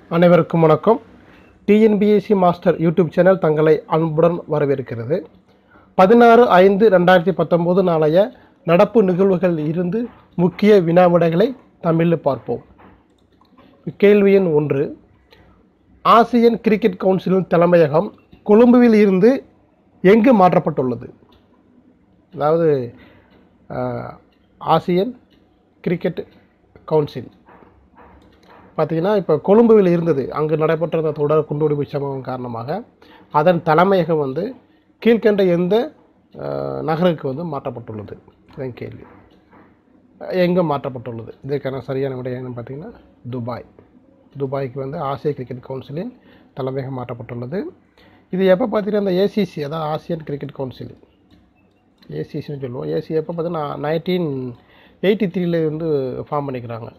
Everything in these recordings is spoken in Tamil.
அனைவருக்கும் வணக்கம் டிஎன்பிஎஸ்சி மாஸ்டர் யூடியூப் சேனல் தங்களை அன்புடன் வரவேற்கிறது பதினாறு ஐந்து ரெண்டாயிரத்தி பத்தொம்போது நாளைய நடப்பு நிகழ்வுகள் இருந்து முக்கிய வினாவிடைகளை தமிழில் பார்ப்போம் கேள்வி எண் ஒன்று ஆசியன் கிரிக்கெட் கவுன்சிலின் தலைமையகம் கொழும்புவில் இருந்து எங்கு மாற்றப்பட்டுள்ளது அதாவது ஆஹ், ஆசியன் கிரிக்கெட் கவுன்சில் பார்த்தீங்கன்னா இப்போ கொழும்புவில் இருந்தது அங்கு நடைபெற்ற அந்த தொடர் குண்டுவெடிப்பு சம்பவம் காரணமாக அதன் தலைமையகம் வந்து கீழ்கண்ட எந்த அஹ், நகருக்கு வந்து மாற்றப்பட்டுள்ளது இதுதான் கேள்வி எங்கே மாற்றப்பட்டுள்ளது இதற்கான சரியான விடை என்னன்னு பார்த்தீங்கன்னா துபாய் துபாய்க்கு வந்து ஆசிய கிரிக்கெட் கவுன்சிலின் தலைமையகம் மாற்றப்பட்டுள்ளது இது எப்போ பார்த்தீங்கன்னா இந்த ஏசிசி அதாவது ஆசியன் கிரிக்கெட் கவுன்சில் ஏசிசின்னு சொல்லுவோம் ஏசி எப்போ பார்த்தீங்கன்னா நைன்டீன் எயிட்டி த்ரீல வந்து ஃபார்ம் பண்ணிக்கிறாங்க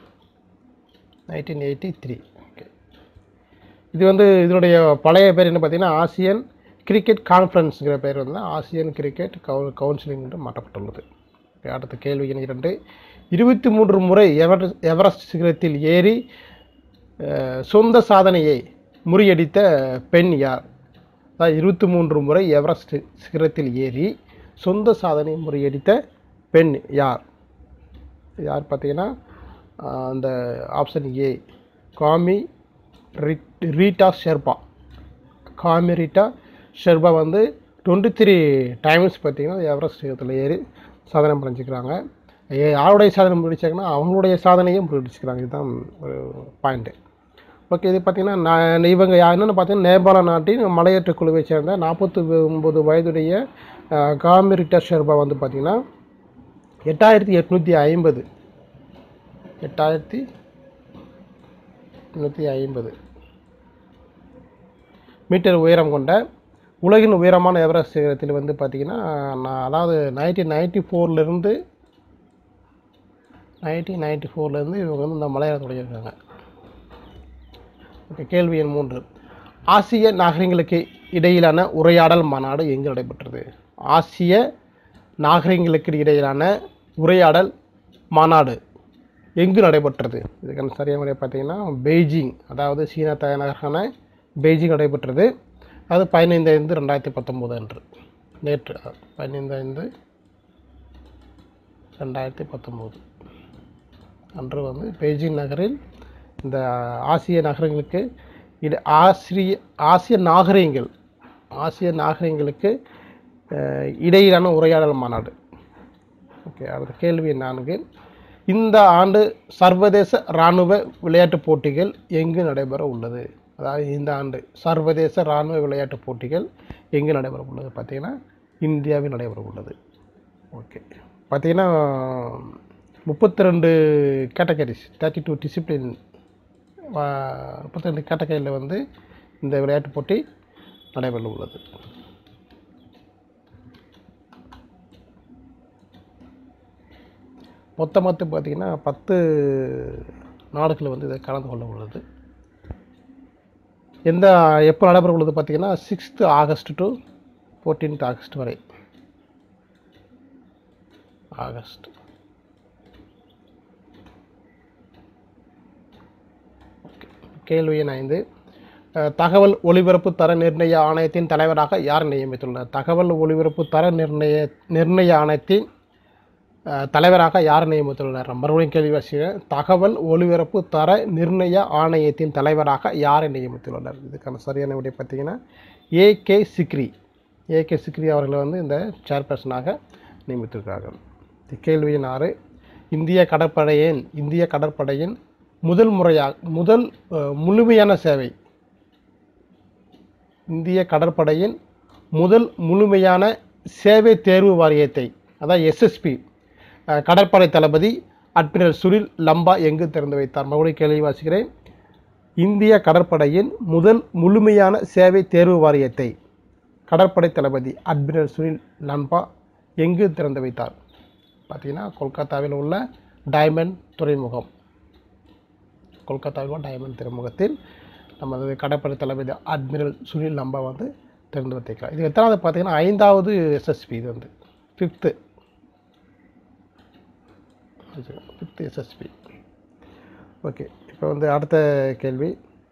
நைன்டீன் எயிட்டி த்ரீ ஓகே இது வந்து இதனுடைய பழைய பேர் என்ன பார்த்தீங்கன்னா ஆசியன் கிரிக்கெட் கான்ஃபரன்ஸுங்கிற பேர் வந்து ஆசியன் கிரிக்கெட் கவு கவுன்சிலிங் என்று மாற்றப்பட்டுள்ளது Okay, அடுத்த கேள்வி எண் இரண்டு இருபத்தி மூன்று முறை எவர் எவரெஸ்ட் சிகரத்தில் ஏறி அஹ், சொந்த சாதனையை முறியடித்த பெண் யார் அதாவது இருபத்தி மூன்று முறை எவரெஸ்ட் சிகரத்தில் ஏறி சொந்த சாதனை முறியடித்த பெண் யார் யார் பார்த்தீங்கன்னா ஆஹ், அந்த ஆப்ஷன் ஏ காமி ரிட் ரீட்டா ஷெர்பா காமி ரீட்டா ஷெர்பா வந்து டுவெண்ட்டி த்ரீ டைம்ஸ் பார்த்தீங்கன்னா எவரெஸ்ட் சிகரத்தில் ஏறி சாதனை பண்ணிச்சுக்கிறாங்க ஏ யாருடைய சாதனை முடிச்சாங்கன்னா அவங்களுடைய சாதனையும் முடிச்சுக்கிறாங்க இதுதான் ஒரு பாயிண்ட்டு ஓகே இது பார்த்திங்கன்னா நான் இவங்க யாருன்னு பார்த்தீங்கன்னா நேபாள நாட்டின் மலையேற்ற குழுவை சேர்ந்த நாற்பத்தி ஒம்பது வயதுடைய அஹ், காமிரிட்டா ஷெர்பா வந்து பார்த்திங்கன்னா எட்டாயிரத்தி எட்நூற்றி ஐம்பது எட்டாயிரத்தி எட்நூற்றி ஐம்பது மீட்டர் உயரம் கொண்ட உலகின் உயரமான எவரெஸ்ட் சிகரத்தில் வந்து பார்த்திங்கன்னா நான் அதாவது நைன்டீன் நைன்ட்டி ஃபோர்லேருந்து நைன்டீன் நைன்ட்டி ஃபோர்லேருந்து இவங்க வந்து இந்த மலையேற தொடங்கியிருக்காங்க ஓகே கேள்வி எண் மூன்று ஆசிய நாகரிகங்களுக்கு இடையிலான உரையாடல் மாநாடு எங்கு நடைபெற்றது ஆசிய நாகரிகங்களுக்கு இடையிலான உரையாடல் மாநாடு எங்கு நடைபெற்றது இதுக்கான சரியான முறை பார்த்தீங்கன்னா பெய்ஜிங் அதாவது சீனா தலைநகரான பெய்ஜிங் நடைபெற்றது அது பதினைந்து ஐந்து ரெண்டாயிரத்தி பத்தொம்போது அன்று நேற்று பதினைந்து ஐந்து ரெண்டாயிரத்தி பத்தொம்போது அன்று வந்து பெய்ஜிங் நகரில் இந்த ஆசிய நகரங்களுக்கு இட ஆசிரிய ஆசிய நாகரிகங்கள் ஆசிய நாகரிகங்களுக்கு அஹ், இடையிலான உரையாடல் மாநாடு ஓகே அடுத்த கேள்வி நான்கு இந்த ஆண்டு சர்வதேச இராணுவ விளையாட்டுப் போட்டிகள் எங்கு நடைபெற உள்ளது அதாவது இந்த ஆண்டு சர்வதேச இராணுவ விளையாட்டுப் போட்டிகள் எங்கு நடைபெற உள்ளது பார்த்தீங்கன்னா இந்தியாவில் நடைபெற உள்ளது ஓகே பார்த்தீங்கன்னா முப்பத்தி ரெண்டு கேட்டகரிஸ் தேர்ட்டி டூ டிசிப்ளின் முப்பத்தி ரெண்டு கேட்டகரியில் வந்து இந்த விளையாட்டுப் போட்டி நடைபெற உள்ளது மொத்தமொத்த பார்த்திங்கன்னா பத்து நாடுகள் வந்து இதை கலந்து கொள்ள உள்ளது எந்த எப்போ நடைபெற உள்ளது பார்த்திங்கன்னா sixth August to fourteenth August வரை ஆகஸ்ட் கேள்வி எண் ஐந்து அஹ், தகவல் ஒலிபரப்பு தர நிர்ணய ஆணையத்தின் தலைவராக யார் நியமித்துள்ளார் தகவல் ஒலிபரப்பு தர நிர்ணய நிர்ணய ஆணையத்தின் அஹ், தலைவராக யார் நியமித்துள்ளனர் மறுபடியும் கேள்வி வாசிக்கிறேன் தகவல் ஒலிபரப்பு தர நிர்ணய ஆணையத்தின் தலைவராக யாரை நியமித்துள்ளனர் இதுக்கான சரியான விடை பார்த்தீங்கன்னா A K Sikri A K Sikri அவர்களை வந்து இந்த சேர்பர்சனாக நியமித்திருக்கிறார்கள் இது கேள்வி எண் ஆறு இந்திய கடற்படையின் இந்திய கடற்படையின் முதல் முறையாக முதல் அஹ், முழுமையான சேவை இந்திய கடற்படையின் முதல் முழுமையான சேவை தேர்வு வாரியத்தை அதாவது எஸ்எஸ்பி கடற்படை தளபதி அட்மிரல் சுனில் லம்பா எங்கு திறந்து வைத்தார் மறுபடியும் கேள்வி வாசிக்கிறேன் இந்திய கடற்படையின் முதல் முழுமையான சேவை தேர்வு வாரியத்தை கடற்படை தளபதி அட்மிரல் சுனில் லம்பா எங்கு திறந்து வைத்தார் பார்த்தீங்கன்னா கொல்கத்தாவில் உள்ள டைமண்ட் துறைமுகம் கொல்கத்தாவில் உள்ள டைமண்ட் துறைமுகத்தில் நமது கடற்படை தளபதி அட்மிரல் சுனில் லம்பா வந்து திறந்து வைத்திருக்கிறார் இது எத்தனாவது பார்த்தீங்கன்னா ஐந்தாவது எஸ்எஸ்பி இது வந்து ஃபிஃப்த்து ஃபிஃப்த் எஸ்எஸ்பி ஓகே இப்போ வந்து அடுத்த கேள்வி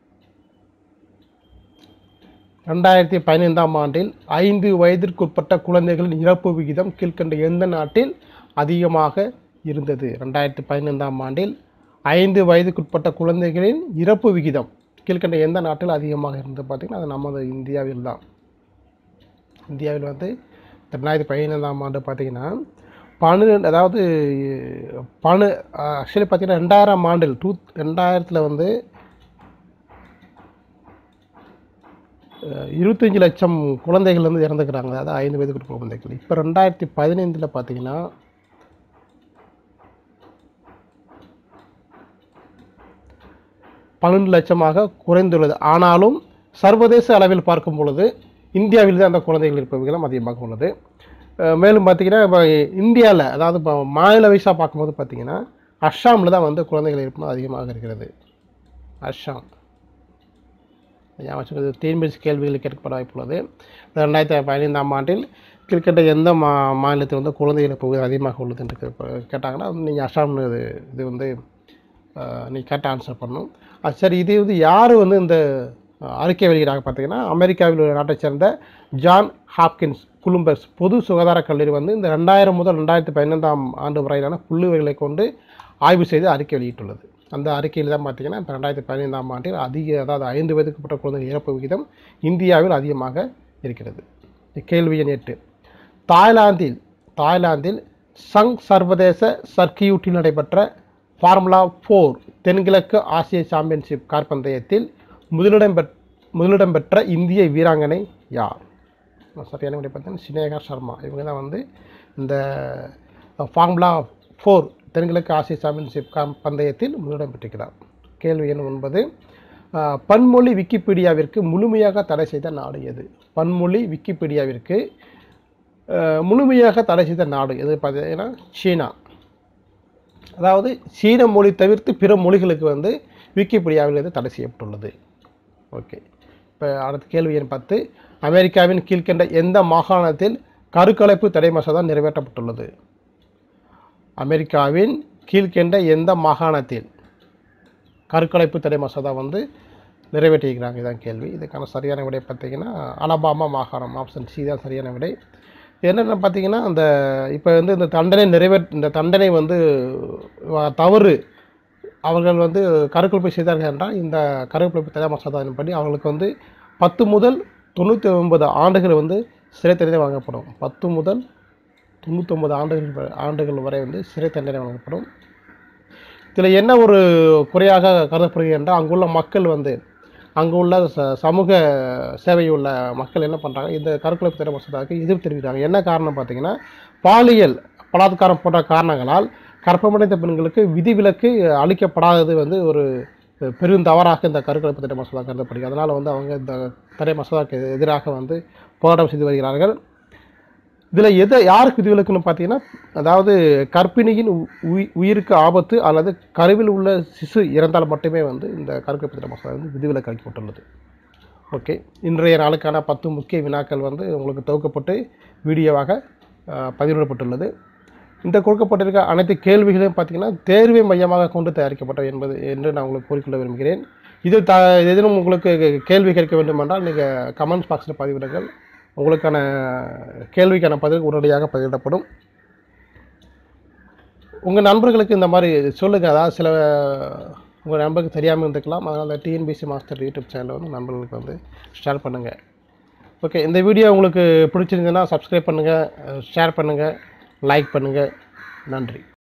ரெண்டாயிரத்தி பதினைந்தாம் ஆண்டில் ஐந்து வயதிற்குட்பட்ட குழந்தைகளின் இறப்பு விகிதம் கீழ்க்கண்ட எந்த நாட்டில் அதிகமாக இருந்தது ரெண்டாயிரத்தி பதினைந்தாம் ஆண்டில் ஐந்து வயதுக்குட்பட்ட குழந்தைகளின் இறப்பு விகிதம் கீழ்க்கண்ட எந்த நாட்டில் அதிகமாக இருந்தது பார்த்திங்கன்னா அது நமது இந்தியாவில் தான் இந்தியாவில் வந்து ரெண்டாயிரத்தி பதினைந்தாம் ஆண்டு பார்த்திங்கன்னா பன்னிரெண்டு அதாவது பனு ஆக்சுவலி பார்த்திங்கன்னா ரெண்டாயிரம் ஆண்டில் டூ ரெண்டாயிரத்தில் வந்து அஹ், இருபத்தஞ்சு லட்சம் குழந்தைகள் வந்து இறந்துக்கிறாங்க அதாவது ஐந்து வயதுக்கு குழந்தைகள் இப்போ ரெண்டாயிரத்தி பதினைந்தில் பார்த்தீங்கன்னா பன்னெண்டு லட்சமாக குறைந்துள்ளது ஆனாலும் சர்வதேச அளவில் பார்க்கும் பொழுது இந்தியாவில் தான் அந்த குழந்தைகள் இருப்பு விகிதம் அதிகமாக உள்ளது அஹ் மேலும் பார்த்தீங்கன்னா இப்போ இந்தியாவில் அதாவது இப்போ மாநில வைஸாக பார்க்கும்போது பார்த்தீங்கன்னா அஸ்ஸாமில் தான் வந்து குழந்தைகள் இருப்பு அதிகமாக இருக்கிறது அஸ்ஸாம் ஞாபகம் டிஎன்பிஎஸ்சி கேள்விகள் கேட்கப்பட வாய்ப்புள்ளது ரெண்டாயிரத்தி பதினைந்தாம் ஆண்டில் கிரிக்கெட்டை எந்த மா மாநிலத்தில் வந்து குழந்தை இறப்பு விகிதம் அதிகமாக உள்ளது என்று கே- கேட்டாங்கன்னா நீங்கள் அஸ்ஸாம் இது இது வந்து நீ கரெக்டாக ஆன்சர் பண்ணணும் அது சரி இது வந்து யார் வந்து இந்த அஹ், அறிக்கை வெளியிடாங்க பார்த்தீங்கன்னா அமெரிக்காவில் உள்ள நாட்டைச் சேர்ந்த ஜான் ஹாப்கின்ஸ் குலும்பர்ஸ் பொது சுகாதார கல்லூரி வந்து இந்த ரெண்டாயிரம் முதல் ரெண்டாயிரத்தி பதினைந்தாம் ஆண்டு வரையிலான புள்ளிவர்களை கொண்டு ஆய்வு செய்து அறிக்கை வெளியிட்டுள்ளது அந்த அறிக்கையில் தான் பார்த்தீங்கன்னா இப்போ ரெண்டாயிரத்தி பதினைந்தாம் ஆண்டில் அதிக அதாவது ஐந்து வயதுக்குட்பட்ட குழந்தைகள் இறப்பு விகிதம் இந்தியாவில் அதிகமாக இருக்கிறது கேள்வி எண் எட்டு தாய்லாந்தில் தாய்லாந்தில் சங் சர்வதேச சர்க்கியூட்டில் நடைபெற்ற ஃபார்முலா ஃபோர் தென்கிழக்கு ஆசிய சாம்பியன்ஷிப் காற்பந்தயத்தில் முதலிடம் பெற் முதலிடம் பெற்ற இந்திய வீராங்கனை யார் சரியான விடை பார்த்தீங்கன்னா சினேகா சர்மா இவங்க தான் வந்து இந்த ஃபார்முலா ஃபோர் தென்கிழக்கு ஆசிய சாம்பியன்ஷிப் காம் பந்தயத்தில் முதலிடம் பெற்றிருக்கிறார் கேள்வி எண் ஒன்பது அஹ், பன்மொழி விக்கிபீடியாவிற்கு முழுமையாக தடை செய்த நாடு எது பன்மொழி விக்கிபீடியாவிற்கு அஹ், முழுமையாக தடை செய்த நாடு எது பார்த்தீங்கன்னா சீனா அதாவது சீன மொழி தவிர்த்து பிற மொழிகளுக்கு வந்து விக்கிபீடியாவில் இது தடை செய்யப்பட்டுள்ளது ஓகே இப்போ அடுத்த கேள்வி எண் பத்து அமெரிக்காவின் கீழ்க்கண்ட எந்த மாகாணத்தில் கருக்கலைப்பு தடை மசோதா நிறைவேற்றப்பட்டுள்ளது அமெரிக்காவின் கீழ்க்கண்ட எந்த மாகாணத்தில் கருக்கலைப்பு தடை மசோதா வந்து நிறைவேற்றியிருக்கிறாங்க இதான் கேள்வி இதுக்கான சரியான விடை பார்த்தீங்கன்னா அலபாமா மாகாணம் ஆப்ஷன் சி தான் சரியான விடை என்னென்ன பார்த்தீங்கன்னா அந்த இப்போ வந்து இந்த தண்டனை நிறைவே இந்த தண்டனை வந்து வ- தவறு அவர்கள் வந்து கருக்கலைப்பு செய்தார்கள் என்றால் இந்த கருக்கலைப்பு தடை மசோதாவின் படி அவர்களுக்கு வந்து பத்து முதல் தொண்ணூற்றி ஒன்பது ஆண்டுகள் வந்து சிறை தண்டனை வழங்கப்படும் பத்து முதல் தொண்ணூத்தொம்பது ஆண்டுகள் வ- ஆண்டுகள் வரை வந்து சிறை தண்டனை வழங்கப்படும் இதில் என்ன ஒரு குறையாக கருதப்படுகிறது என்றால் அங்குள்ள மக்கள் வந்து அங்கு உள்ள ச சமூக சேவை உள்ள மக்கள் என்ன பண்ணுறாங்க இந்த கருக்கலைப்பு திட்ட மசோதாவுக்கு எதிர்ப்பு தெரிவிக்கிறாங்க என்ன காரணம் பார்த்தீங்கன்னா பாலியல் பலாத்காரம் போன்ற காரணங்களால் கற்பமடைந்த பெண்களுக்கு விதிவிலக்கு அளிக்கப்படாதது வந்து ஒரு பெரும் தவறாக இந்த கருக்கலைப்பு திட்ட மசோதா கருதப்படுகிறது அதனால் வந்து அவங்க இந்த தடை மசோதாவுக்கு எதிராக வந்து போராட்டம் செய்து வருகிறார்கள் இதில் எதை யாருக்கு விதிவிலக்குன்னு பார்த்தீங்கன்னா அதாவது கர்ப்பிணியின் உ- உயி- உயிருக்கு ஆபத்து அல்லது கருவில் உள்ள சிசு இறந்தால் மட்டுமே வந்து இந்த கருக்கப்பித்திர மசோதா வந்து விதிவிலக்கு அளிக்கப்பட்டுள்ளது ஓகே இன்றைய நாளுக்கான பத்து முக்கிய வினாக்கள் வந்து உங்களுக்கு தொகுக்கப்பட்டு வீடியோவாக அஹ், பதிவிடப்பட்டுள்ளது இந்த கொடுக்கப்பட்டிருக்க அனைத்து கேள்விகளையும் பார்த்தீங்கன்னா தேர்வை மையமாக கொண்டு தயாரிக்கப்பட்டவை என்பது என்று நான் உங்களுக்கு கூறிக்கொள்ள விரும்புகிறேன் இது த எதிலும் உங்களுக்கு கேள்வி கேட்க வேண்டுமென்றால் நீங்கள் கமெண்ட்ஸ் பாக்ஸில் பதிவிடுங்கள் உங்களுக்கான கேள்விக்கான பதில் உடனடியாக பதிவிடப்படும் உங்கள் நண்பர்களுக்கு இந்த மாதிரி சொல்லுங்கள் அதாவது சில உங்கள் நண்பருக்கு தெரியாமல் இருந்துக்கலாம் அதனால் டிஎன்பிசி மாஸ்டர் யூடியூப் சேனலை வந்து நண்பர்களுக்கு வந்து ஷேர் பண்ணுங்கள் ஓகே இந்த வீடியோ உங்களுக்கு பிடிச்சிருந்ததுன்னா சப்ஸ்கிரைப் பண்ணுங்கள் ஷேர் பண்ணுங்கள் லைக் பண்ணுங்கள் நன்றி